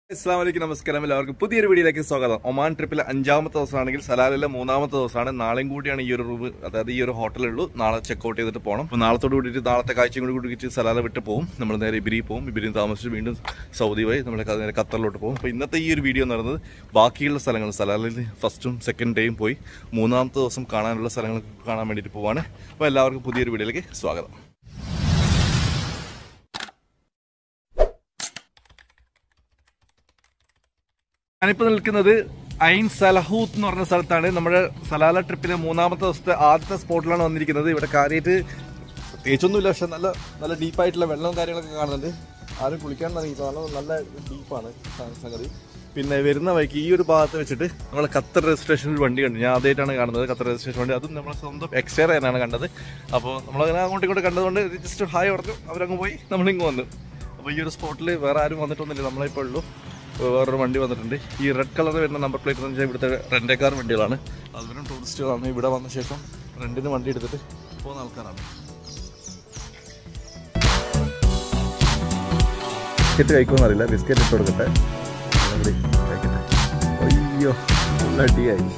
അസ്സാം വലൈക്കും നമസ്കാരം എല്ലാവർക്കും പുതിയൊരു വീഡിയോയിലേക്ക് സ്വാഗതം ഒമാൻ ട്രിപ്പിലെ അഞ്ചാമത്തെ ദിവസമാണെങ്കിൽ സലാലിലെ മൂന്നാമത്തെ ദിവസമാണ് നാളെയും കൂടിയാണ് ഈ ഒരു റൂം അതായത് ഈ ഒരു ഹോട്ടലുള്ളൂ നാളെ ചെക്കൗട്ട് ചെയ്തിട്ട് പോകണം അപ്പോൾ നാളത്തോട് കൂടിയിട്ട് നാളത്തെ കാഴ്ചയും കൂടി കൂടിയിട്ട് സലാല വിട്ട് പോകും നമ്മൾ നേരെ ഇബിരി പോകും ഇബിരി താമസിച്ച് വീണ്ടും സൗദി വഴി നമ്മൾ നേരെ ഖത്തറിലോട്ട് പോകും അപ്പോൾ ഇന്നത്തെ ഈ ഒരു വീഡിയോ എന്ന് പറയുന്നത് ബാക്കിയുള്ള സ്ഥലങ്ങൾ സലാലിൽ ഫസ്റ്റും സെക്കൻഡ് ഡേയും പോയി മൂന്നാമത്തെ ദിവസം കാണാനുള്ള സ്ഥലങ്ങൾ കാണാൻ വേണ്ടിയിട്ട് പോവാണ് അപ്പോൾ എല്ലാവർക്കും പുതിയൊരു വീഡിയോയിലേക്ക് സ്വാഗതം ഞാനിപ്പോൾ നിൽക്കുന്നത് ഐൻ സലഹൂത്ത് എന്ന് പറഞ്ഞ സ്ഥലത്താണ് നമ്മുടെ സലാല ട്രിപ്പിലെ മൂന്നാമത്തെ ദിവസത്തെ ആദ്യത്തെ സ്പോട്ടിലാണ് വന്നിരിക്കുന്നത് ഇവിടെ കാര്യമായിട്ട് പ്രത്യേകിച്ചൊന്നുമില്ല പക്ഷെ നല്ല നല്ല ഡീപ്പായിട്ടുള്ള വെള്ളവും കാര്യങ്ങളൊക്കെ കാണുന്നുണ്ട് ആരും കുളിക്കാൻ തുടങ്ങി കാരണം നല്ല ഡീപ്പാണ് സംഗതി പിന്നെ വരുന്ന വഴിക്ക് ഈ ഒരു ഭാഗത്ത് വെച്ചിട്ട് നമ്മൾ ഖത്തർ രജിസ്ട്രേഷൻ ഒരു വണ്ടി കണ്ടു ഞാൻ ആദ്യമായിട്ടാണ് കാണുന്നത് ഖത്തർ രജിസ്ട്രേഷൻ വണ്ടി അതും നമ്മളെ സ്വന്തം എക്സയർ ചെയ്യാനാണ് കണ്ടത് അപ്പോൾ നമ്മളങ്ങനെ അങ്ങോട്ടും ഇങ്ങോട്ടും കണ്ടതുകൊണ്ട് ജസ്റ്റ് ഹായ് പറഞ്ഞു അവരങ്ങ് പോയി നമ്മളിങ്ങ് വന്നു അപ്പോൾ ഈ ഒരു സ്പോട്ടിൽ വേറെ ആരും വന്നിട്ടൊന്നുമില്ല നമ്മളെ ഇപ്പോൾ ഉള്ളൂ വേറൊരു വണ്ടി വന്നിട്ടുണ്ട് ഈ റെഡ് കളർ വരുന്ന നമ്പർ പ്ലേറ്റ് എന്ന് വെച്ചാൽ ഇവിടുത്തെ റെൻ്റേ കാർ വണ്ടികളാണ് അതുവരും ടൂറിസ്റ്റുകളാണ് ഇവിടെ വന്ന ശേഷം റെൻറ്റിന് വണ്ടി എടുത്തിട്ട് പോകുന്ന ആൾക്കാരാണ് ബിസ്ക്കറ്റ് കഴിക്കുമെന്നറിയില്ല ബിസ്ക്കറ്റ് ഇട്ട് കൊടുക്കട്ടെ അതുകൂടി കഴിക്കട്ടെ അയ്യോ നല്ല അടിയായി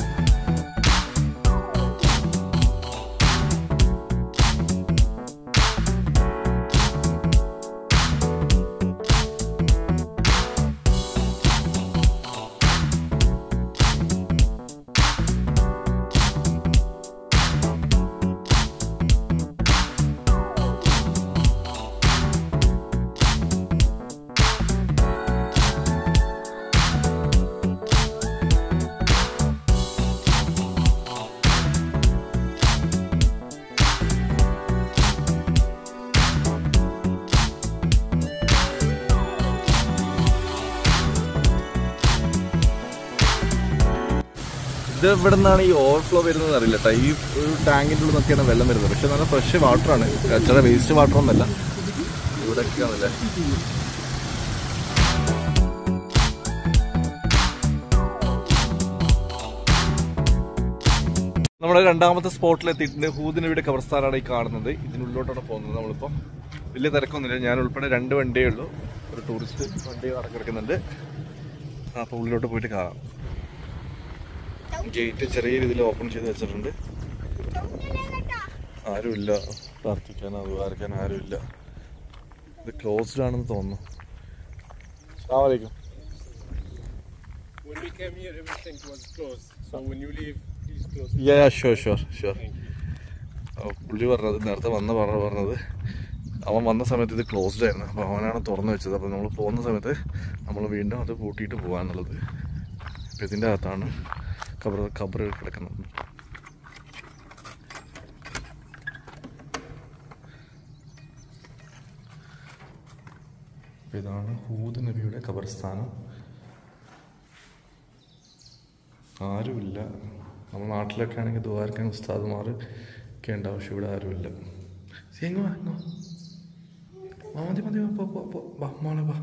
ഇത് ഇവിടെ നിന്നാണ് ഈ ഓവർഫ്ലോ വരുന്നത് അറിയില്ല കേട്ടോ ഈ ഒരു ടാങ്കിൻ്റെ ഉള്ളിൽ നിന്നൊക്കെയാണ് വെള്ളം വരുന്നത് പക്ഷെ നല്ല ഫ്രഷ് വാട്ടറാണ് ചില വേസ്റ്റ് വാട്ടർ ഒന്നല്ല ഇവിടെയൊക്കെയാണല്ലേ നമ്മുടെ രണ്ടാമത്തെ സ്പോട്ടിൽ എത്തിയിട്ടുണ്ട് ഹൂദിനവിടെ കബർസ്ഥാനാണ് ഈ കാണുന്നത് ഇതിനുള്ളിലോട്ടാണ് പോകുന്നത് നമ്മളിപ്പോൾ വലിയ തിരക്കൊന്നുമില്ല ഞാൻ ഉൾപ്പെടെ രണ്ട് വണ്ടിയേ ഉള്ളൂ ഒരു ടൂറിസ്റ്റ് വണ്ടി നടക്കിടക്കുന്നുണ്ട് അപ്പോൾ ഉള്ളിലോട്ട് പോയിട്ട് കാണാം ഗേറ്റ് ചെറിയ രീതിയിൽ ഓപ്പൺ ചെയ്ത് വെച്ചിട്ടുണ്ട് ആരുമില്ല പ്രാർത്ഥിക്കാനോ ദ്വാരക്കാൻ ആരുമില്ല ഇത് ക്ലോസ്ഡ് ആണെന്ന് തോന്നുന്നു അസ്സാമലൈക്കും When we came here, everything was closed. So when you leave, please close. Yeah sure sure sure പുള്ളി പറഞ്ഞത് നേരത്തെ വന്ന പറഞ്ഞ പറഞ്ഞത് അവൻ വന്ന സമയത്ത് ഇത് ക്ലോസ്ഡ് ആയിരുന്നു അപ്പോൾ അവനാണ് തുറന്നു വെച്ചത് അപ്പോൾ നമ്മൾ പോകുന്ന സമയത്ത് നമ്മൾ വീണ്ടും അത് പൂട്ടിയിട്ട് പോകാന്നുള്ളത് അപ്പോൾ ഇതിൻ്റെ അകത്താണ് കബർ കബർ കിടക്കുന്നത് അപ്പോൾ ഇതാണ് ഹൂദ് നബിയുടെ ഖബർസ്ഥാനം ആരുമില്ല നമ്മുടെ നാട്ടിലൊക്കെ ആണെങ്കിൽ ദ്വാരക്കാൻ ഉസ്താദുമാർ ഒക്കെ ഉണ്ടാവും പക്ഷെ ഇവിടെ ആരുമില്ല സി, ഇങ്ങ് വാ, ഇങ്ങ് വാ. വാ, മതി മതി വാ, പോ, പോ, പോ. വാ മോളെ വാ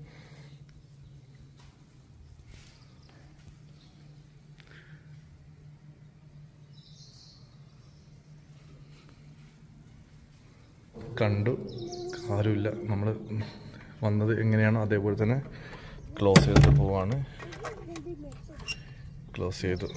കണ്ടു ആരുമില്ല നമ്മൾ വന്നത് എങ്ങനെയാണോ അതേപോലെ തന്നെ ക്ലോസ് ചെയ്തിട്ട് പോവാണ് ക്ലോസ് ചെയ്തു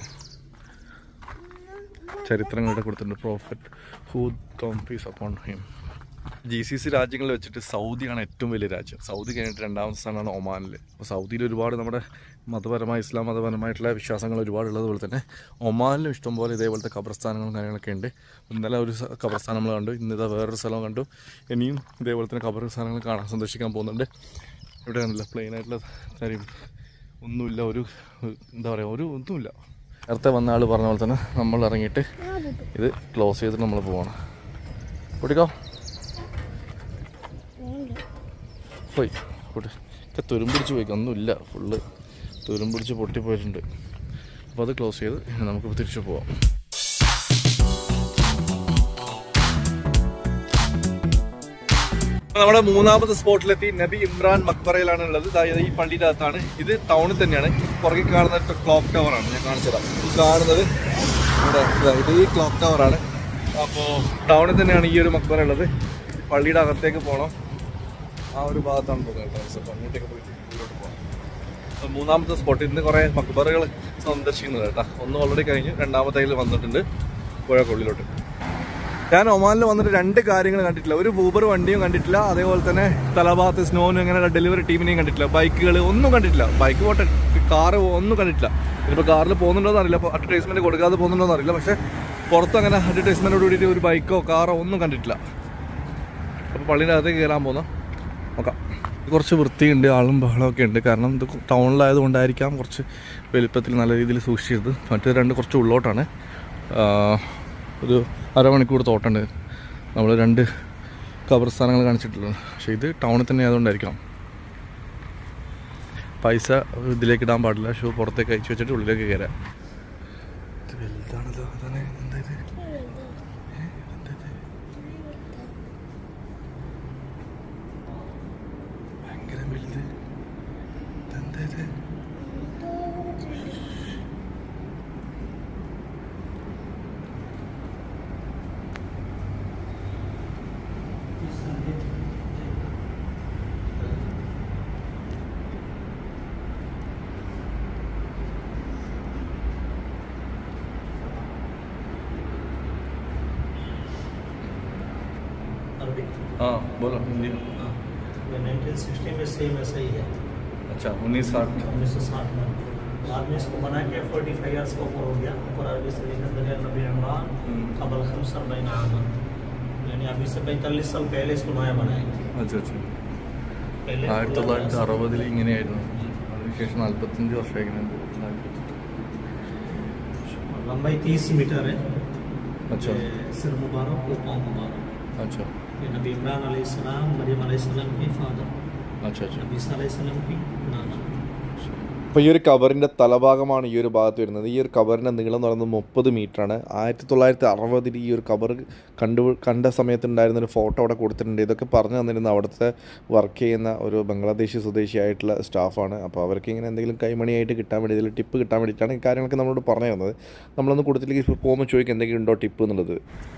ചരിത്രങ്ങളുടെ കൊടുത്തിട്ടുണ്ട് prophet who tom peace upon him GCC സി സി രാജ്യങ്ങളിൽ വെച്ചിട്ട് സൗദിയാണ് ഏറ്റവും വലിയ രാജ്യം സൗദി കഴിഞ്ഞിട്ട് രണ്ടാമത്തെ സ്ഥാനമാണ് ഒമാനിൽ അപ്പോൾ സൗദിയിൽ ഒരുപാട് നമ്മുടെ മതപരമായ ഇസ്ലാം മതപരമായിട്ടുള്ള വിശ്വാസങ്ങൾ ഒരുപാട് ഉള്ളതുപോലെ തന്നെ ഒമാനിലും ഇഷ്ടംപോലെ ഇതേപോലത്തെ ഖബർസ്ഥാനങ്ങളും കാര്യങ്ങളൊക്കെ ഉണ്ട് ഇന്നലെ ഒരു സ- ഖബർസ്ഥാനം നമ്മൾ കണ്ടു ഇന്നിതാ വേറൊരു സ്ഥലം കണ്ടു ഇനിയും ഇതേപോലെ തന്നെ ഖബർസ്ഥാനങ്ങൾ കാണാൻ സന്ദർശിക്കാൻ പോകുന്നുണ്ട് ഇവിടെ കണ്ടില്ല പ്ലെയിൻ ആയിട്ടുള്ള കാര്യം ഒന്നുമില്ല ഒരു എന്താ പറയുക ഒരു ഒന്നുമില്ല നേരത്തെ വന്ന ആൾ പറഞ്ഞ പോലെ തന്നെ നമ്മൾ ഇറങ്ങിയിട്ട് ഇത് ക്ലോസ് ചെയ്തിട്ട് നമ്മൾ പോവാണ് കുട്ടിക്കോ പോയി കൂട്ടി ഒക്കെ തുരുമ്പിടിച്ച് പോയി ഒന്നുമില്ല ഫുള്ള് തുരുമ്പിടിച്ച് പൊട്ടിപ്പോയിട്ടുണ്ട് അപ്പോൾ അത് ക്ലോസ് ചെയ്ത് നമുക്ക് തിരിച്ചു പോവാം നമ്മുടെ മൂന്നാമത്തെ സ്പോട്ടിലെത്തി നബി ഇമ്രാൻ മക്ബറയിലാണ് ഉള്ളത് അതായത് ഈ പള്ളിയുടെ അകത്താണ് ഇത് ടൗണിൽ തന്നെയാണ് പുറകിൽ കാണുന്ന ക്ലോക്ക് ടവർ ആണ് ഞാൻ കാണിച്ചു തരാം ഈ കാണുന്നത് ഇവിടെ ഇതാ, ഇത് ഈ ക്ലോക്ക് ടവർ ആണ് അപ്പോൾ ടൗണിൽ തന്നെയാണ് ഈ ഒരു മക്ബറ ഉള്ളത് പള്ളിയുടെ അകത്തേക്ക് പോകണം ആ ഒരു ഭാഗത്താണ് പോകുന്നത് കേട്ടോ അപ്പോൾ അങ്ങോട്ടേക്ക് പോയിട്ട് ഉള്ളിലോട്ട് പോകാം മൂന്നാമത്തെ സ്പോട്ട് ഇന്ന് കുറേ മക്ബറുകൾ സന്ദർശിക്കുന്നത് കേട്ടോ ഒന്ന് ഓൾറെഡി കഴിഞ്ഞ് രണ്ടാമത്തെ വന്നിട്ടുണ്ട് പുഴക്കുള്ളിലോട്ട് ഞാൻ ഒമാനിൽ വന്നിട്ട് രണ്ട് കാര്യങ്ങൾ കണ്ടിട്ടില്ല ഒരു ഊബർ വണ്ടിയും കണ്ടിട്ടില്ല അതേപോലെ തന്നെ തലഭാഗത്ത് സ്നോനും അങ്ങനെ ഡെലിവറി ടീമിനെയും കണ്ടിട്ടില്ല ബൈക്കുകൾ ഒന്നും കണ്ടിട്ടില്ല ബൈക്ക് പോട്ടെ കാറ് ഒന്നും കണ്ടിട്ടില്ല ഇനിയിപ്പോൾ കാറിൽ പോകുന്നുണ്ടോ എന്നറിയില്ല അപ്പോൾ അഡ്വർടൈസ്മെന്റ് കൊടുക്കാതെ പോകുന്നുണ്ടോ എന്നറിയില്ല പക്ഷേ പുറത്ത് അങ്ങനെ അഡ്വർടൈസ്മെന്റോട് കൂടിയിട്ട് ഒരു ബൈക്കോ കാറോ ഒന്നും കണ്ടിട്ടില്ല അപ്പോൾ പള്ളിൻ്റെ അകത്തേക്ക് കയറാൻ പോകുന്നു നോക്കാം ഇത് കുറച്ച് വൃത്തിയുണ്ട് ആളും ബഹളമൊക്കെ ഉണ്ട് കാരണം ഇത് ടൗണിലായത് കൊണ്ടായിരിക്കാം കുറച്ച് വലിപ്പത്തിൽ നല്ല രീതിയിൽ സൂക്ഷിച്ചത് മറ്റേ രണ്ട് കുറച്ച് ഉള്ളോട്ടാണ് ആ, ഒരു അരമണിക്കൂർ തോട്ടുണ്ട് നമ്മൾ രണ്ട് ഖബർസ്ഥാനങ്ങൾ കാണിച്ചിട്ടുള്ളത് പക്ഷേ ഇത് ടൗണിൽ തന്നെ ആയതുകൊണ്ടായിരിക്കാം പൈസ ഇതിലേക്ക് ഇടാൻ പാടില്ല ഷൂ പുറത്തേക്ക് അയച്ചു വെച്ചിട്ട് ഉള്ളിലേക്ക് കയറാം ഇത് വലുതാണല്ലോ അതാണ് എന്താ ഇത് ഏ, എന്താ ഇത്? ഭയങ്കര വലുത് ഇതെന്താ ഇത് अरबी ആ बोलो हिंदी नाइनटीन सिक्सटी में सेम ऐसा ही है अच्छा उन्नीस साठ उन्नीस सौ साठ में बाद में इसको बना के फोर्टी फाइव ईयर्स का ऊपर हो गया ऊपर अरबी से लिखा दरिया नबी इमरान हम्म। कबल खमसर बैन आमन यानी अभी से पैंतालीस साल पहले इसको नया बनाया अच्छा अच्छा पहले ആയിരത്തി खुला തൊള്ളായിരത്തി था। അറുപതിൽ ഇങ്ങനെയായിരുന്നു അതിനുശേഷം നാൽപ്പത്തഞ്ച് വർഷം ഇങ്ങനെ लंबाई तीस मीटर है अच्छा ये सिर मुबारक और पाँव मुबारक अच्छा ये नबी इमरान अलैहिस्सलाम मरियम अलैहिस्सलाम के फादर अच्छा अच्छा नबी ईसा अलैहिस्सलाम की नाना അപ്പോൾ ഈ ഒരു കവറിൻ്റെ തലഭാഗമാണ് ഈ ഒരു ഭാഗത്ത് വരുന്നത് ഈ ഒരു കവറിൻ്റെ നീളം എന്ന് പറയുന്നത് മുപ്പത് ആണ് ആയിരത്തി തൊള്ളായിരത്തി അറുപതിൽ ഈ ഒരു കവർ കണ്ടു കണ്ട സമയത്തുണ്ടായിരുന്ന ഒരു ഫോട്ടോ അവിടെ കൊടുത്തിട്ടുണ്ട് ഇതൊക്കെ പറഞ്ഞു തന്നിരുന്ന അവിടുത്തെ വർക്ക് ചെയ്യുന്ന ഒരു ബംഗ്ലാദേശി സ്വദേശിയായിട്ടുള്ള സ്റ്റാഫാണ് അപ്പോൾ അവർക്ക് ഇങ്ങനെ എന്തെങ്കിലും കൈമണിയായിട്ട് കിട്ടാൻ വേണ്ടി ഇതിൽ ടിപ്പ് കിട്ടാൻ വേണ്ടിയിട്ടാണ് ഈ കാര്യങ്ങളൊക്കെ നമ്മളോട് പറഞ്ഞു തന്നത് നമ്മളൊന്ന് കൊടുത്തില്ലെങ്കിൽ ഇപ്പോൾ പോകുമ്പോൾ ചോദിക്കും എന്തെങ്കിലും ഉണ്ടോ ടിപ്പ് എന്നുള്ളത്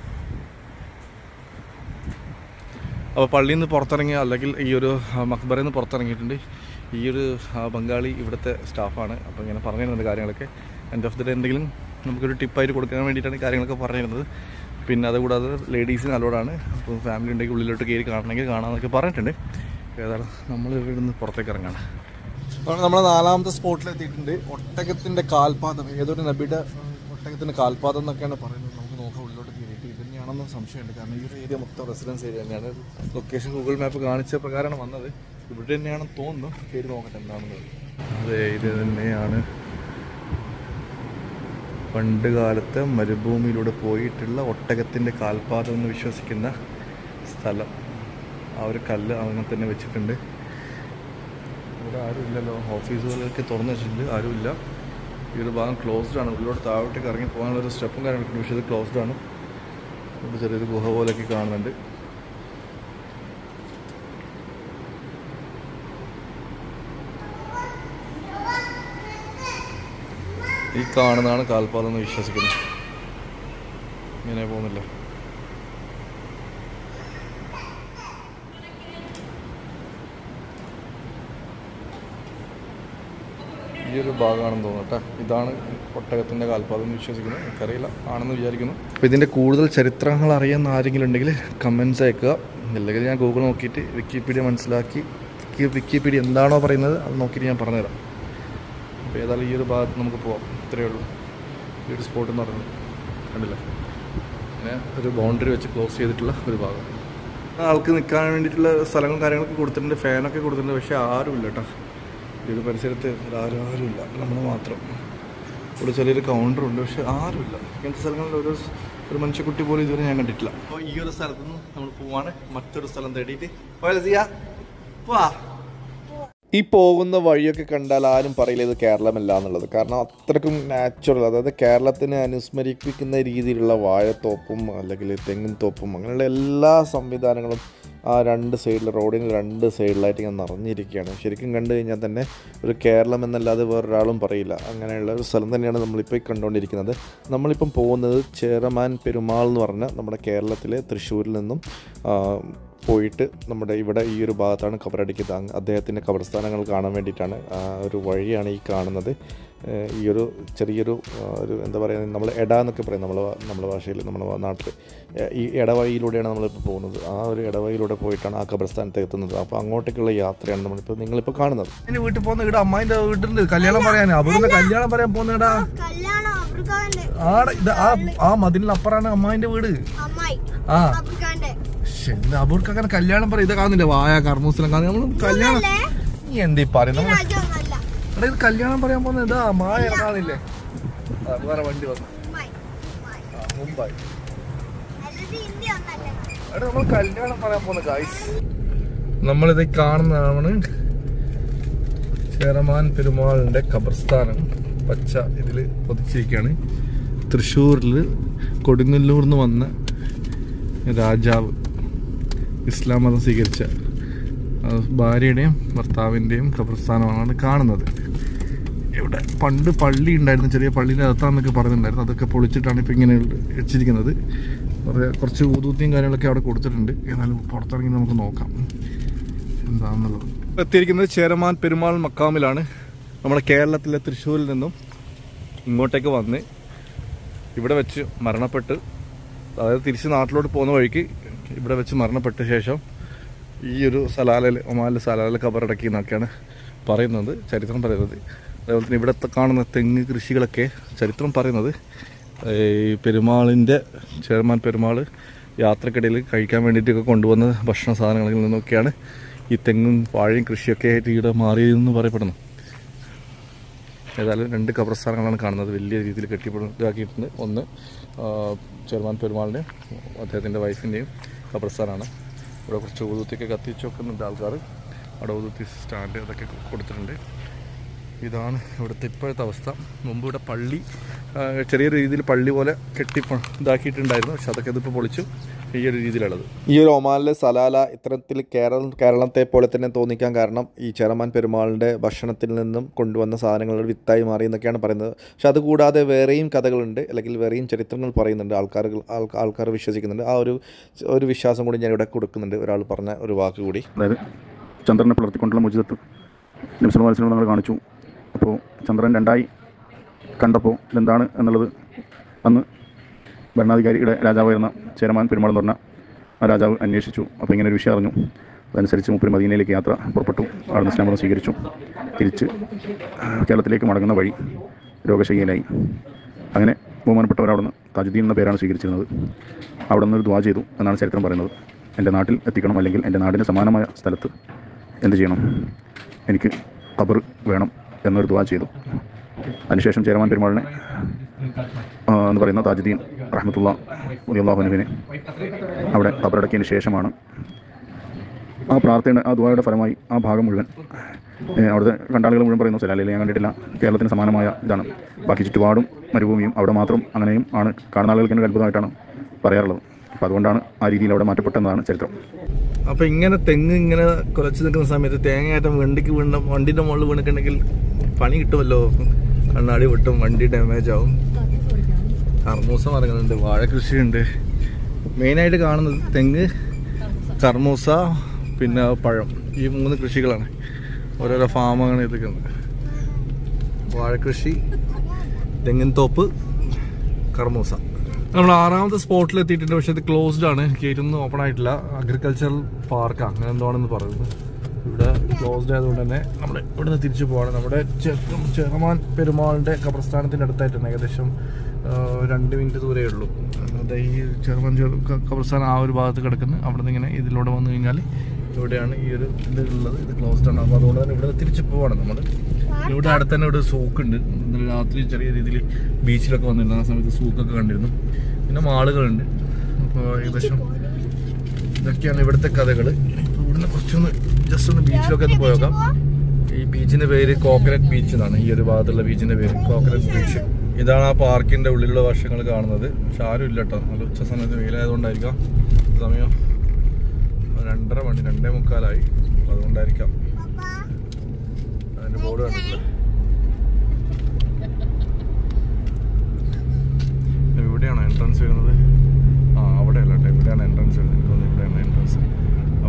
അപ്പോൾ പള്ളിയിൽ നിന്ന് പുറത്തിറങ്ങിയ അല്ലെങ്കിൽ ഈ ഒരു ആ, മക്ബറയിൽ നിന്ന് പുറത്തിറങ്ങിയിട്ടുണ്ട് ഈ ഒരു ആ, ബംഗാളി ഇവിടുത്തെ സ്റ്റാഫാണ് അപ്പോൾ ഇങ്ങനെ പറഞ്ഞു തരുന്നത് കാര്യങ്ങളൊക്കെ എൻഡ് ഓഫ് ദി ഡേ എന്തെങ്കിലും നമുക്കൊരു ടിപ്പായിട്ട് കൊടുക്കാൻ വേണ്ടിയിട്ടാണ് ഈ കാര്യങ്ങളൊക്കെ പറഞ്ഞു തരുന്നത് പിന്നെ അതുകൂടാതെ ലേഡീസിന് അലോഡാണ് അപ്പോൾ ഫാമിലി ഉണ്ടെങ്കിൽ ഉള്ളിലോട്ട് കയറി കാണണമെങ്കിൽ കാണാമെന്നൊക്കെ പറഞ്ഞിട്ടുണ്ട് ഏതാണ് നമ്മൾ ഇവിടെ നിന്ന് പുറത്തേക്ക് ഇറങ്ങാണ് നമ്മൾ നാലാമത്തെ സ്പോട്ടിൽ എത്തിയിട്ടുണ്ട് ഒട്ടകത്തിൻ്റെ കാൽപാദം ഏതൊരു നബിയുടെ ഒട്ടകത്തിൻ്റെ കാൽപാദം എന്നൊക്കെയാണ് പറയുന്നത് നമുക്ക് നോക്കാം ഉള്ളിലോട്ട് കയറിയിട്ട് ഇത് തന്നെയാണെന്ന് സംശയമുണ്ട് കാരണം ഈ ഒരു ഏരിയ മൊത്തം റെസിഡൻസ് ഏരിയ തന്നെയാണ് ലൊക്കേഷൻ ഗൂഗിൾ മാപ്പ് കാണിച്ച പ്രകാരമാണ് വന്നത് ഇവിടെ തന്നെയാണെന്ന് തോന്നുന്നു കയറി നോക്കട്ടെ എന്താണെന്നുള്ളത് അതെ ഇത് തന്നെയാണ് പണ്ട് കാലത്ത് മരുഭൂമിയിലൂടെ പോയിട്ടുള്ള ഒട്ടകത്തിൻ്റെ കാൽപാദം എന്ന് വിശ്വസിക്കുന്ന സ്ഥലം ആ ഒരു കല്ല് അങ്ങനെ തന്നെ വെച്ചിട്ടുണ്ട് ഇവിടെ ആരും ഇല്ലല്ലോ ഓഫീസുകളൊക്കെ തുറന്നു വെച്ചിട്ടുണ്ട് ആരുമില്ല ഈ ഒരു ഭാഗം ക്ലോസ്ഡ് ആണ് ഉള്ളിലോട്ട് താഴോട്ടേക്ക് ഇറങ്ങി പോകാനുള്ള ഒരു സ്റ്റെപ്പും കാര്യങ്ങളൊക്കെ ഉണ്ട് പക്ഷേ ഇത് ക്ലോസ്ഡ് ആണ് ഇവിടെ ചെറിയൊരു ഗുഹ പോലെയൊക്കെ കാണുന്നുണ്ട് ഈ കാണുന്നതാണ് കാൽപാദം എന്ന് വിശ്വസിക്കുന്നത് ഇങ്ങനെ പോകുന്നില്ല ഈ ഒരു ഭാഗമാണെന്ന് തോന്നുന്നു കേട്ടോ ഇതാണ് ഒട്ടകത്തിൻ്റെ കാൽപാദം എന്ന് വിശ്വസിക്കുന്നു എനിക്കറിയില്ല ആണെന്ന് വിചാരിക്കുന്നു അപ്പോൾ ഇതിൻ്റെ കൂടുതൽ ചരിത്രങ്ങൾ അറിയാൻ ആരെങ്കിലും ഉണ്ടെങ്കിൽ കമൻസ് അയക്കുക അല്ലെങ്കിൽ ഞാൻ ഗൂഗിൾ നോക്കിയിട്ട് വിക്കിപീഡിയ മനസ്സിലാക്കി വിക്കി വിക്കിപീഡിയ എന്താണോ പറയുന്നത് അത് നോക്കിയിട്ട് ഞാൻ പറഞ്ഞുതരാം അപ്പോൾ ഏതായാലും ഈ ഒരു ഭാഗത്ത് നമുക്ക് പോവാം ഇത്രയേ ഉള്ളൂ ഈ ഒരു സ്പോട്ട് എന്ന് പറയുന്നത് കണ്ടില്ല പിന്നെ ഒരു ബൗണ്ടറി വെച്ച് ക്ലോസ് ചെയ്തിട്ടുള്ള ഒരു ഭാഗം ആൾക്ക് നിൽക്കാൻ വേണ്ടിയിട്ടുള്ള സ്ഥലങ്ങളും കാര്യങ്ങളൊക്കെ കൊടുത്തിട്ടുണ്ട് ഫാനൊക്കെ കൊടുത്തിട്ടുണ്ട് പക്ഷേ ആരുമില്ല കേട്ടോ ഈ ഒരു പരിസരത്ത് ആരും ആരുമില്ല നമ്മൾ മാത്രം ഇവിടെ ചെറിയൊരു കൗണ്ടർ ഉണ്ട് പക്ഷെ ആരുമില്ല ഇങ്ങനത്തെ സ്ഥലങ്ങളിൽ ഒരു ഒരു മനുഷ്യക്കുട്ടി പോലും ഇതുവരെ ഞാൻ കണ്ടിട്ടില്ല അപ്പോൾ ഈ ഒരു സ്ഥലത്ത് നിന്ന് നമ്മൾ പോവാണ് മറ്റൊരു സ്ഥലം തേടിയിട്ട് പോയാലോ ചെയ്യാ പോവാ ഈ പോകുന്ന വഴിയൊക്കെ കണ്ടാൽ ആരും പറയില്ല ഇത് കേരളമല്ല എന്നുള്ളത് കാരണം അത്രക്കും നാച്ചുറൽ അതായത് കേരളത്തിനെ അനുസ്മരിപ്പിക്കുന്ന രീതിയിലുള്ള വാഴത്തോപ്പും അല്ലെങ്കിൽ തെങ്ങിൻ തോപ്പും അങ്ങനെയുള്ള എല്ലാ സംവിധാനങ്ങളും ആ രണ്ട് സൈഡിൽ റോഡിന് രണ്ട് സൈഡിലായിട്ട് ഇങ്ങനെ നിറഞ്ഞിരിക്കുകയാണ് ശരിക്കും കണ്ടു കഴിഞ്ഞാൽ തന്നെ ഒരു കേരളം എന്നല്ലാതെ വേറൊരാളും പറയില്ല അങ്ങനെയുള്ള ഒരു സ്ഥലം തന്നെയാണ് നമ്മളിപ്പോൾ ഈ കണ്ടുകൊണ്ടിരിക്കുന്നത് നമ്മളിപ്പം പോകുന്നത് ചേറമാൻ പെരുമാൾ എന്ന് പറഞ്ഞ നമ്മുടെ കേരളത്തിലെ തൃശ്ശൂരിൽ നിന്നും ആ, പോയിട്ട് നമ്മുടെ ഇവിടെ ഈ ഒരു ഭാഗത്താണ് കബറടിക്കുന്നത് അങ്ങ് അദ്ദേഹത്തിൻ്റെ കബർസ്ഥാനങ്ങൾ കാണാൻ വേണ്ടിയിട്ടാണ് ആ ഒരു വഴിയാണ് ഈ കാണുന്നത് ഏഹ് ഈ ഒരു ചെറിയൊരു ആ, ഒരു എന്താ പറയുക നമ്മൾ എട എന്നൊക്കെ പറയും നമ്മളെ നമ്മുടെ ഭാഷയിൽ നമ്മുടെ നാട്ടിൽ ഏഹ് ഈ ഇടവഴിയിലൂടെയാണ് നമ്മളിപ്പോൾ പോകുന്നത് ആ ഒരു ഇടവഴിയിലൂടെ പോയിട്ടാണ് ആ കബർസ്ഥാനത്ത് എത്തുന്നത് അപ്പോൾ അങ്ങോട്ടേക്കുള്ള യാത്രയാണ് നമ്മളിപ്പോൾ നിങ്ങളിപ്പോൾ കാണുന്നത് എൻ്റെ വീട്ടിൽ പോകുന്ന ഇവിടെ അമ്മായിൻ്റെ വീട്ടിൽ കല്യാണം പറയാൻ അവിടെ കല്യാണം പറയാൻ പോകുന്നടാ കല്യാണം അബ്രിക്കാന്റെ ആടെ ഇത് ആ ആ മതിലിനപ്പുറാണ് അമ്മായിൻ്റെ വീട് അമ്മായി ആ അബ്രിക്കാന്റെ അവർക്ക് അങ്ങനെ കല്യാണം പറയും ഇത് കാണുന്നില്ല വായ കർമ്മൂസലം കാണും നമ്മൾ കല്യാണം നീ എന്തീ പറയുന്നത് നമ്മള് രാജ്യമൊന്നല്ല എടാ ഇത് കല്യാണം പറയാൻ പോകുന്നത് ഇതാ മായ കാണുന്നില്ലേ ആ, വേറെ വണ്ടി വന്നു അമ്മായി അമ്മായി ആ, മുംബൈ അല്ലാതെ ഇന്ത്യ ഒന്നല്ല എടാ നമ്മൾ കല്യാണം പറയാൻ പോകുന്ന ഗായ്സ് നമ്മളിത് കാണുന്നതാണ് ചേരമാൻ പെരുമാളിന്റെ ഖബർസ്ഥാനം പച്ച ഇതിൽ പൊതിച്ചിരിക്കുകയാണ് തൃശ്ശൂരിൽ കൊടുങ്ങല്ലൂർ നിന്ന് വന്ന രാജാവ് ഇസ്ലാം മതം സ്വീകരിച്ച ആ, ഭാര്യയുടെയും ഭർത്താവിൻ്റെയും ഖബർസ്ഥാനമാണ് കാണുന്നത് ഇവിടെ പണ്ട് പള്ളി ഉണ്ടായിരുന്നു ചെറിയ പള്ളീൻ്റെ അകത്താന്നൊക്കെ പറയുന്നുണ്ടായിരുന്നു അതൊക്കെ പൊളിച്ചിട്ടാണ് ഇപ്പം ഇങ്ങനെ വെച്ചിരിക്കുന്നത് കുറേ കുറച്ച് ഊതൂത്തിയും കാര്യങ്ങളൊക്കെ അവിടെ കൊടുത്തിട്ടുണ്ട് എന്നാലും പുറത്തിറങ്ങി നമുക്ക് നോക്കാം എന്താണെന്നുള്ളത് എത്തിയിരിക്കുന്നത് ചേരമാൻ പെരുമാൾ മക്കാമിലാണ് നമ്മുടെ കേരളത്തിലെ തൃശ്ശൂരിൽ നിന്നും ഇങ്ങോട്ടേക്ക് വന്ന് ഇവിടെ വെച്ച് മരണപ്പെട്ട് അതായത് തിരിച്ച് നാട്ടിലോട്ട് പോകുന്ന വഴിക്ക് ഇവിടെ വെച്ച് മരണപ്പെട്ട ശേഷം ഈ ഒരു സലാലയിൽ ഒമാലിൽ സലാലിൽ കബറടക്കി എന്നൊക്കെയാണ് പറയുന്നത് ചരിത്രം പറയുന്നത് അതേപോലെ തന്നെ ഇവിടെ കാണുന്ന തെങ്ങ് കൃഷികളൊക്കെ ചരിത്രം പറയുന്നത് ഈ പെരുമാളിൻ്റെ ചെയർമാൻ പെരുമാൾ യാത്രക്കിടയിൽ കഴിക്കാൻ വേണ്ടിയിട്ടൊക്കെ കൊണ്ടുവന്ന ഭക്ഷണ സാധനങ്ങളിൽ നിന്നൊക്കെയാണ് ഈ തെങ്ങും വാഴയും കൃഷിയൊക്കെ ആയിട്ട് ഇവിടെ മാറിയതെന്ന് പറയപ്പെടുന്നു ഏതായാലും രണ്ട് കബർസ്ഥാനങ്ങളാണ് കാണുന്നത് വലിയ രീതിയിൽ കെട്ടിപ്പട ഇതാക്കിയിട്ടുണ്ട് ഒന്ന് ആ, ചെയർമാൻ പെരുമാളിൻ്റെയും അദ്ദേഹത്തിൻ്റെ വൈഫിൻ്റെയും കബർസ്ഥാനാണ് ഇവിടെ കുറച്ച് ഊതുത്തിയൊക്കെ കത്തിച്ച് വെക്കുന്നുണ്ട് ആൾക്കാർ അവിടെ ഊതുത്തി സ്റ്റാൻഡ് അതൊക്കെ കൊടുത്തിട്ടുണ്ട് ഇതാണ് ഇവിടുത്തെ ഇപ്പോഴത്തെ അവസ്ഥ മുമ്പ് ഇവിടെ പള്ളി ആ, ചെറിയ രീതിയിൽ പള്ളി പോലെ കെട്ടി പ- ഇതാക്കിയിട്ടുണ്ടായിരുന്നു പക്ഷെ അതൊക്കെ ഇതിപ്പോൾ പൊളിച്ചു ഈ ഒരു രീതിയിലുള്ളത് ഈ ഒരു ഒമാനിലെ സലാല ഇത്തരത്തിൽ കേരളം കേരളത്തെ പോലെ തന്നെ തോന്നിക്കാൻ കാരണം ഈ ചെറമാൻ പെരുമാളിൻ്റെ ഭക്ഷണത്തിൽ നിന്നും കൊണ്ടുവന്ന സാധനങ്ങളുടെ വിത്തായി മാറി എന്നൊക്കെയാണ് പറയുന്നത് പക്ഷെ അതുകൂടാതെ വേറെയും കഥകളുണ്ട് അല്ലെങ്കിൽ വേറെയും ചരിത്രങ്ങൾ പറയുന്നുണ്ട് ആൾക്കാർ ആൾക്കാർ വിശ്വസിക്കുന്നുണ്ട് ആ ഒരു ഒരു വിശ്വാസം കൂടി ഞാൻ ഇവിടെ കൊടുക്കുന്നുണ്ട് ഒരാൾ പറഞ്ഞ ഒരു വാക്ക് കൂടി അതായത് ചന്ദ്രനെ പിളർത്തിക്കൊണ്ടുള്ള മുജിതത്ത് നിമിഷം മത്സരം നമ്മൾ കാണിച്ചു അപ്പോൾ ചന്ദ്രൻ രണ്ടായി കണ്ടപ്പോൾ ഇതെന്താണ് എന്നുള്ളത് അന്ന് ഭരണാധികാരിയുടെ രാജാവായിരുന്ന ചേരമാൻ പെരുമാൾ എന്ന് പറഞ്ഞ ആ രാജാവ് അന്വേഷിച്ചു അപ്പോൾ ഇങ്ങനെ ഒരു വിഷയം അറിഞ്ഞു അതനുസരിച്ച് മുപ്പര് മദീനയിലേക്ക് യാത്ര പുറപ്പെട്ടു അവിടെ നിന്ന് ഇസ്ലാമതം സ്വീകരിച്ചു തിരിച്ച് കേരളത്തിലേക്ക് മടങ്ങുന്ന വഴി രോഗശയ്യയിലായി അങ്ങനെ ബഹുമാനപ്പെട്ടവർ അവിടുന്ന് താജുദ്ദീൻ എന്ന പേരാണ് സ്വീകരിച്ചിരുന്നത് അവിടെ നിന്ന് ഒരു ദ്വാ ചെയ്തു എന്നാണ് ചരിത്രം പറയുന്നത് എൻ്റെ നാട്ടിൽ എത്തിക്കണം അല്ലെങ്കിൽ എൻ്റെ നാടിന് സമാനമായ സ്ഥലത്ത് എന്ത് ചെയ്യണം എനിക്ക് ഖബർ വേണം എന്നൊരു ദ്വാ ചെയ്തു അതിനുശേഷം ചേരമാൻ പെരുമാളിനെ ആ, എന്ന് പറയുന്ന താജുദ്ദീൻ റഹ്മത്തുള്ള ഉലിയുള്ളാഹുനുവിനെ അവിടെ ഖബറടക്കിയതിന് ശേഷമാണ് ആ പ്രാർത്ഥനയുടെ ആ ദ്വായുടെ ഫലമായി ആ ഭാഗം മുഴുവൻ ഏ, അവിടുത്തെ കണ്ടാളുകൾ മുഴുവൻ പറയുന്നു സലാലയിൽ ഞാൻ കണ്ടിട്ടില്ല കേരളത്തിന് സമാനമായ ഇതാണ് ബാക്കി ചുറ്റുപാടും മരുഭൂമിയും അവിടെ മാത്രം അങ്ങനെയും ആണ് കാണുന്ന ആളുകൾക്ക് തന്നെ ഒരു അത്ഭുതമായിട്ടാണ് പറയാറുള്ളത് അപ്പോൾ അതുകൊണ്ടാണ് ആ രീതിയിൽ അവിടെ മാറ്റപ്പെട്ടതെന്നാണ് ചരിത്രം അപ്പൊ ഇങ്ങനെ തെങ്ങ് ഇങ്ങനെ കുലച്ച് നിൽക്കുന്ന സമയത്ത് തേങ്ങയാറ്റം വണ്ടിക്ക് വീണ വണ്ടിന്റെ മുകളിൽ വീണിട്ടുണ്ടെങ്കിൽ പണി കിട്ടുമല്ലോ കണ്ണാടി പൊട്ടും വണ്ടി ഡാമേജ് ആവും കർമൂസ മരങ്ങളുണ്ട് വാഴ കൃഷിയുണ്ട് മെയിനായിട്ട് കാണുന്നത് തെങ്ങ് കർമൂസ പിന്നെ പഴം ഈ മൂന്ന് കൃഷികളാണ് ഓരോരോ ഫാമാണ് ഇതൊക്കെ വാഴക്കൃഷി തെങ്ങിൻ തോപ്പ് കർമൂസ നമ്മൾ ആറാമത്തെ സ്പോട്ടിൽ എത്തിയിട്ടുണ്ട് പക്ഷെ ഇത് ക്ലോസ്ഡ് ആണ് ഗേറ്റ് ഒന്നും ഓപ്പൺ ആയിട്ടില്ല അഗ്രികൾച്ചറൽ പാർക്ക് അങ്ങനെ എന്തോ ആണെന്ന് പറയുന്നത് ഇവിടെ ക്ലോസ്ഡ് ആയതുകൊണ്ട് തന്നെ നമ്മൾ ഇവിടെ നിന്ന് തിരിച്ചു പോവാണ് നമ്മുടെ ചെറുപ്പം ചെറുമാൻ പെരുമാളിന്റെ കബർസ്ഥാനത്തിന്റെ അടുത്തായിട്ടാണ് ഏകദേശം ആ, രണ്ട് മിനിറ്റ് ദൂരേ ഉള്ളൂ അതെ ഈ ചെറുമാൻ ചെറു ക- കബർസ്ഥാനം ആ ഒരു ഭാഗത്ത് കിടക്കുന്നു അവിടെ നിന്ന് ഇങ്ങനെ ഇതിലൂടെ വന്നു കഴിഞ്ഞാൽ ഇവിടെയാണ് ഈ ഒരു ഇത് ഉള്ളത് ഇത് ക്ലോസ്ഡ് ആണ് അപ്പോൾ അതുകൊണ്ട് തന്നെ ഇവിടെ നിന്ന് തിരിച്ചു പോവാണ് നമ്മൾ ഇവിടെ അടുത്ത് തന്നെ ഇവിടെ സൂക്കുണ്ട് ഇന്നലെ രാത്രി ചെറിയ രീതിയിൽ ബീച്ചിലൊക്കെ വന്നിരുന്നു ആ സമയത്ത് സൂക്കൊക്കെ കണ്ടിരുന്നു പിന്നെ മാളുകളുണ്ട് അപ്പോൾ ഏകദേശം ഇതൊക്കെയാണ് ഇവിടുത്തെ കഥകൾ ഇവിടുന്ന് കുറച്ചൊന്ന് ജസ്റ്റ് ഒന്ന് ബീച്ചിലൊക്കെ ഒന്ന് പോയേക്കാം ഈ ബീച്ചിന്റെ പേര് കോക്കനട്ട് ബീച്ച് എന്നാണ് ഈ ഒരു ഭാഗത്തുള്ള ബീച്ചിന്റെ പേര് കോക്കനട്ട് ബീച്ച് ഇതാണ് ആ പാർക്കിന്റെ ഉള്ളിലുള്ള വശങ്ങൾ കാണുന്നത് പക്ഷെ ആരും ഇല്ല കേട്ടോ നല്ല ഉച്ച സമയത്ത് വെയിലായതുകൊണ്ടായിരിക്കാം സമയം രണ്ടര മണി രണ്ടേ മുക്കാലായി അപ്പൊ അതുകൊണ്ടായിരിക്കാം അതിന്റെ ബോർഡ് കണ്ടിട്ടില്ല ഇവിടെയാണോ എൻട്രൻസ് വരുന്നത് ആ അവിടെയല്ല കേട്ടോ ഇവിടെയാണ് എൻട്രൻസ് വരുന്നത് എനിക്ക് തോന്നുന്നു ഇവിടെയാണ് എൻട്രൻസ്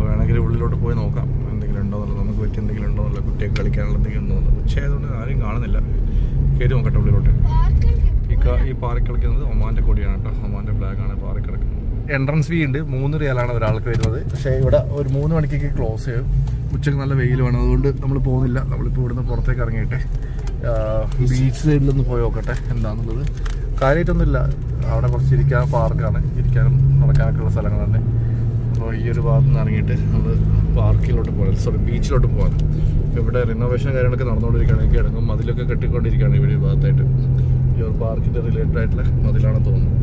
കാണുന്നില്ല കയറി നോക്കട്ടെ ഉള്ളിലോട്ട് പാർക്കിൽ ഈ ക- ഈ പാറി കളിക്കുന്നത് ഒമാന്റെ കൊടിയാണ് കേട്ടോ ഒമാന്റെ ഫ്ലാഗ് ആണ് പാറി കിടക്കുന്നത് എൻട്രൻസ് ഫീ ഉണ്ട് മൂന്ന് റിയാലാണ് ഒരാൾക്ക് വരുന്നത് പക്ഷേ ഇവിടെ ഒരു മൂന്ന് മണിക്കൊക്കെ ക്ലോസ് ചെയ്യും ഉച്ചക്ക് നല്ല വെയിലുമാണ് അതുകൊണ്ട് നമ്മൾ പോകുന്നില്ല നമ്മളിപ്പോൾ ഇവിടുന്ന് പുറത്തേക്ക് ഇറങ്ങിയിട്ട് ബീച്ച് സൈഡിലൊന്ന് പോയി നോക്കട്ടെ എന്താണെന്നുള്ളത് കാര്യമായിട്ടൊന്നുമില്ല അവിടെ കുറച്ച് ഇരിക്കാൻ പാർക്കാണ് ഇരിക്കാനും നടക്കാനൊക്കെ ഉള്ള സ്ഥലങ്ങൾ തന്നെ അപ്പോൾ ഈ ഒരു ഭാഗത്ത് നിന്ന് ഇറങ്ങിയിട്ട് നമ്മൾ പാർക്കിലോട്ട് പോകാം സോറി ബീച്ചിലോട്ട് പോകാം ഇവിടെ റിനോവേഷൻ കാര്യങ്ങളൊക്കെ നടന്നുകൊണ്ടിരിക്കുകയാണ് കിടങ്ങും മതിലൊക്കെ കെട്ടിക്കൊണ്ടിരിക്കുകയാണ് ഇവിടെ ഈ ഭാഗത്തായിട്ട് ഈ ഒരു പാർക്കിന്റെ റിലേറ്റഡ് ആയിട്ടുള്ള മതിലാണെന്ന് തോന്നുന്നു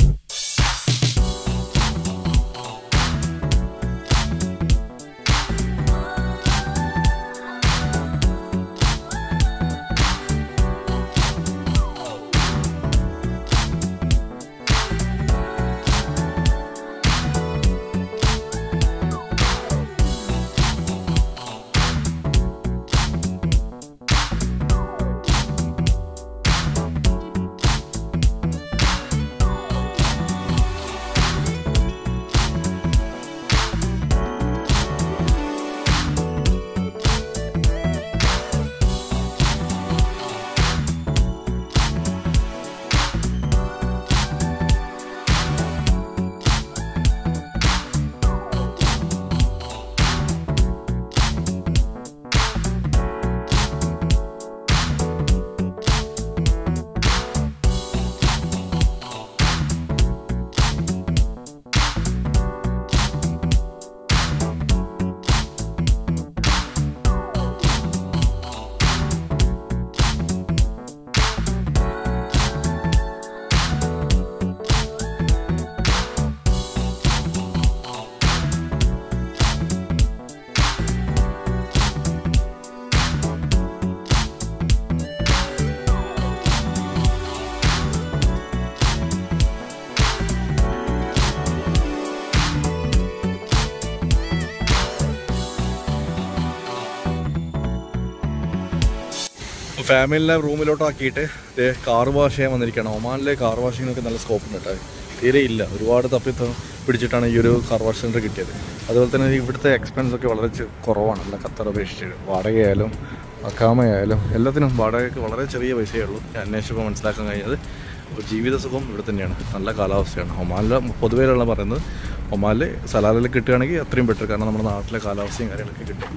ഫാമിലിനെ റൂമിലോട്ടാക്കിയിട്ട് ഇതേ കാർ വാഷ് ചെയ്യാൻ വന്നിരിക്കുകയാണ് ഒമാനിലെ കാർ വാഷിങ്ങിനൊക്കെ നല്ല സ്കോപ്പ് ഉണ്ട് കേട്ടോ തീരെ ഇല്ല ഒരുപാട് തപ്പി ത- പിടിച്ചിട്ടാണ് ഈ ഒരു കാർ വാഷ് സെൻറ്റർ കിട്ടിയത് അതുപോലെ തന്നെ ഇവിടുത്തെ എക്സ്പെൻസ് ഒക്കെ വളരെ ചെ- കുറവാണ് അല്ല ഖത്തർ അപേക്ഷിച്ച് വാടകയായാലും അക്കാമയായാലും എല്ലാത്തിനും വാടകയ്ക്ക് വളരെ ചെറിയ പൈസയേ ഉള്ളൂ ഞാൻ അന്വേഷിച്ചപ്പോൾ മനസ്സിലാക്കാൻ കഴിഞ്ഞത് അപ്പോൾ ജീവിത സുഖം ഇവിടെ തന്നെയാണ് നല്ല കാലാവസ്ഥയാണ് ഒമാനിൽ പൊതുവേലുള്ള പറയുന്നത് ഒമാനിൽ സലാലിൽ കിട്ടുകയാണെങ്കിൽ അത്രയും ബെറ്റർ കാരണം നമ്മുടെ നാട്ടിലെ കാലാവസ്ഥയും കാര്യങ്ങളൊക്കെ കിട്ടും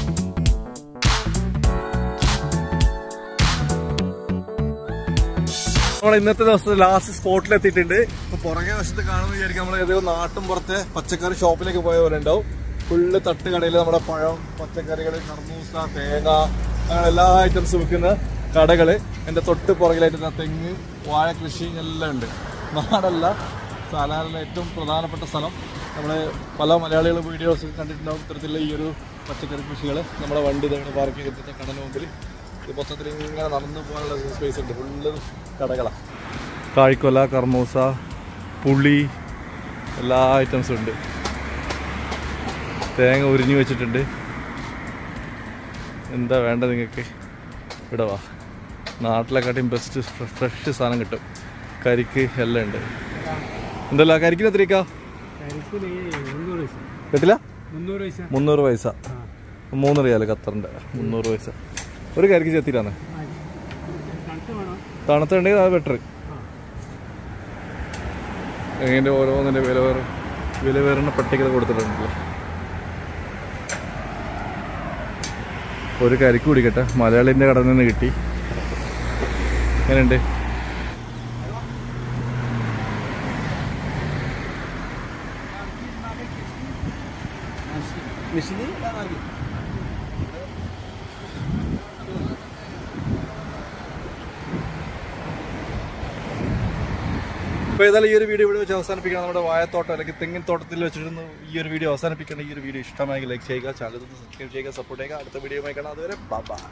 നമ്മൾ ഇന്നത്തെ ദിവസത്തെ ലാസ്റ്റ് സ്പോട്ടിൽ എത്തിയിട്ടുണ്ട് ഇപ്പൊ പുറകെ വശത്ത് കാണുന്ന വിചാരിക്കും നമ്മൾ ഏതോ നാട്ടും പുറത്തെ പച്ചക്കറി ഷോപ്പിലേക്ക് പോയ പോലെ ഉണ്ടാവും ഫുള്ള് തട്ടുകടയിൽ നമ്മുടെ പഴം പച്ചക്കറികൾ കർമൂസ തേങ്ങ അങ്ങനെ എല്ലാ ഐറ്റംസ് വിൽക്കുന്ന കടകള് എന്റെ തൊട്ട് പുറകിലായിട്ട് ദാ തെങ്ങ് വാഴ കൃഷി എല്ലാം ഉണ്ട് നാടല്ല സാലാറിലെ ഏറ്റവും പ്രധാനപ്പെട്ട സ്ഥലം നമ്മൾ പല മലയാളികൾ വീഡിയോസ് കണ്ടിട്ടുണ്ടാവും ഇത്തരത്തിലുള്ള ഈ ഒരു പച്ചക്കറി കൃഷികൾ നമ്മുടെ വണ്ടി ഇതാണ് പാർക്ക് ചെയ്തിട്ട് കടന് മുമ്പിൽ ഇത് മൊത്തത്തിൽ ഇങ്ങനെ നടന്നു പോകാനുള്ള സ്പേസ് ഉണ്ട് ഫുള്ള് കടകളാണ് കായ്ക്കൊല കർമൂസ പുളി എല്ലാ ഐറ്റംസും ഉണ്ട് തേങ്ങ ഉരിഞ്ഞു വെച്ചിട്ടുണ്ട് എന്താ വേണ്ടത് നിങ്ങൾക്ക് ഇവിടെ വാ നാട്ടിലെക്കാട്ടിയും ബെസ്റ്റ് ഫ്രഷ് സാധനം കിട്ടും കരിക്ക് എല്ലാം ഉണ്ട് എന്തല്ല കരിക്കിന് എത്രയ്ക്കാ കേട്ടില്ല മുന്നൂറ് പൈസ മുന്നൂറ് പൈസ മൂന്ന് റിയാല് ഖത്തറിൻ്റെ മുന്നൂറ് പൈസ ഒരു കരിക്ക് ചെത്തിയിട്ടാണ് തണുത്തുണ്ടെങ്കിൽ അത് ബെറ്റർ എങ്ങനെ ഓരോന്നിൻ്റെ വില വേറെ വില വേറുന്ന പട്ടിക കൊടുത്തിട്ടുണ്ടല്ലോ ഒരു കരിക്ക് കുടിക്കട്ടെ മലയാളിൻ്റെ കടയിൽ നിന്ന് കിട്ടി എങ്ങനെയുണ്ട് അപ്പോൾ ഏതായാലും ഈ ഒരു വീഡിയോ ഇവിടെ വെച്ച് അവസാനിപ്പിക്കണം നമ്മുടെ വായത്തോട്ടം അല്ലെങ്കിൽ തെങ്ങിൻ തോട്ടത്തിൽ വെച്ചിരുന്നു ഈ ഒരു വീഡിയോ അവസാനിപ്പിക്കണം ഈ ഒരു വീഡിയോ ഇഷ്ടമായെങ്കിൽ ലൈക്ക് ചെയ്യുക ചാനൽ സബ്സ്ക്രൈബ് ചെയ്യുക സപ്പോർട്ട് ചെയ്യുക അടുത്ത വീഡിയോ കാണാം അതുവരെ ബൈ